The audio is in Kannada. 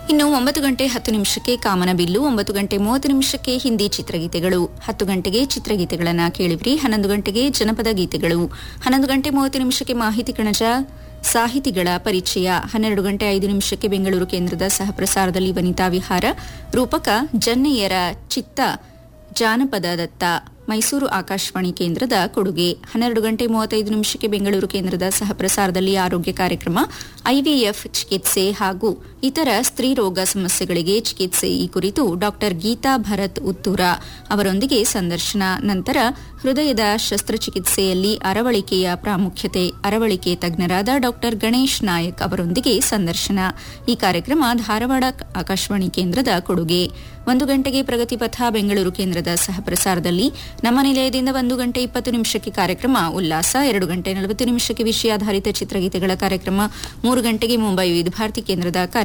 ಇನ್ನು ಒಂಬತ್ತು ಗಂಟೆ ಹತ್ತು ನಿಮಿಷಕ್ಕೆ ಕಾಮನಬಿಲ್ಲು ಒಂಬತ್ತು ಗಂಟೆ ಮೂವತ್ತು ನಿಮಿಷಕ್ಕೆ ಹಿಂದಿ ಚಿತ್ರಗೀತೆಗಳು ಹತ್ತು ಗಂಟೆಗೆ ಚಿತ್ರಗೀತೆಗಳನ್ನು ಕೇಳಿವ್ರಿ ಹನ್ನೊಂದು ಗಂಟೆಗೆ ಜನಪದ ಗೀತೆಗಳು ಹನ್ನೊಂದು ಗಂಟೆ ಮೂವತ್ತು ನಿಮಿಷಕ್ಕೆ ಮಾಹಿತಿ ಕಣಜ ಸಾಹಿತಿಗಳ ಪರಿಚಯ ಹನ್ನೆರಡು ಗಂಟೆ ಐದು ನಿಮಿಷಕ್ಕೆ ಬೆಂಗಳೂರು ಕೇಂದ್ರದ ಸಹಪ್ರಸಾರದಲ್ಲಿ ವನಿತಾ ವಿಹಾರ ರೂಪಕ ಜನ್ನೆಯರ ಚಿತ್ತ ಜಾನಪದ ದತ್ತ ಮೈಸೂರು ಆಕಾಶವಾಣಿ ಕೇಂದ್ರದ ಕೊಡುಗೆ ಹನ್ನೆರಡು ಗಂಟೆ ಮೂವತ್ತೈದು ನಿಮಿಷಕ್ಕೆ ಬೆಂಗಳೂರು ಕೇಂದ್ರದ ಸಹಪ್ರಸಾರದಲ್ಲಿ ಆರೋಗ್ಯ ಕಾರ್ಯಕ್ರಮ ಐವಿಎಫ್ ಚಿಕಿತ್ಸೆ ಹಾಗೂ ಇತರ ಸ್ತ್ರೀ ರೋಗ ಸಮಸ್ಯೆಗಳಿಗೆ ಚಿಕಿತ್ಸೆ ಈ ಕುರಿತು ಡಾಕ್ಟರ್ ಗೀತಾ ಭರತ್ ಉತ್ತೂರ ಅವರೊಂದಿಗೆ ಸಂದರ್ಶನ ನಂತರ ಹೃದಯದ ಶಸ್ತ್ರಚಿಕಿತ್ಸೆಯಲ್ಲಿ ಅರವಳಿಕೆಯ ಪ್ರಾಮುಖ್ಯತೆ ಅರವಳಿಕೆ ತಜ್ಞರಾದ ಡಾಕ್ಟರ್ ಗಣೇಶ್ ನಾಯಕ್ ಅವರೊಂದಿಗೆ ಸಂದರ್ಶನ ಈ ಕಾರ್ಯಕ್ರಮ ಧಾರವಾಡ ಆಕಾಶವಾಣಿ ಕೇಂದ್ರದ ಕೊಡುಗೆ ಒಂದು ಗಂಟೆಗೆ ಪ್ರಗತಿ ಪಥ ಬೆಂಗಳೂರು ಕೇಂದ್ರದ ಸಹಪ್ರಸಾರದಲ್ಲಿ ನಮ್ಮ ನಿಲಯದಿಂದ ಒಂದು ಗಂಟೆ ಇಪ್ಪತ್ತು ನಿಮಿಷಕ್ಕೆ ಕಾರ್ಯಕ್ರಮ ಉಲ್ಲಾಸ ಎರಡು ಗಂಟೆ ನಲವತ್ತು ನಿಮಿಷಕ್ಕೆ ವಿಷಯಾಧಾರಿತ ಚಿತ್ರಗೀತೆಗಳ ಕಾರ್ಯಕ್ರಮ ಮೂರು ಗಂಟೆಗೆ ಮುಂಬೈ ವಿವಿಧ ಭಾರತಿ ಕೇಂದ್ರದ ಕಾರ್ಯಕ್ರಮ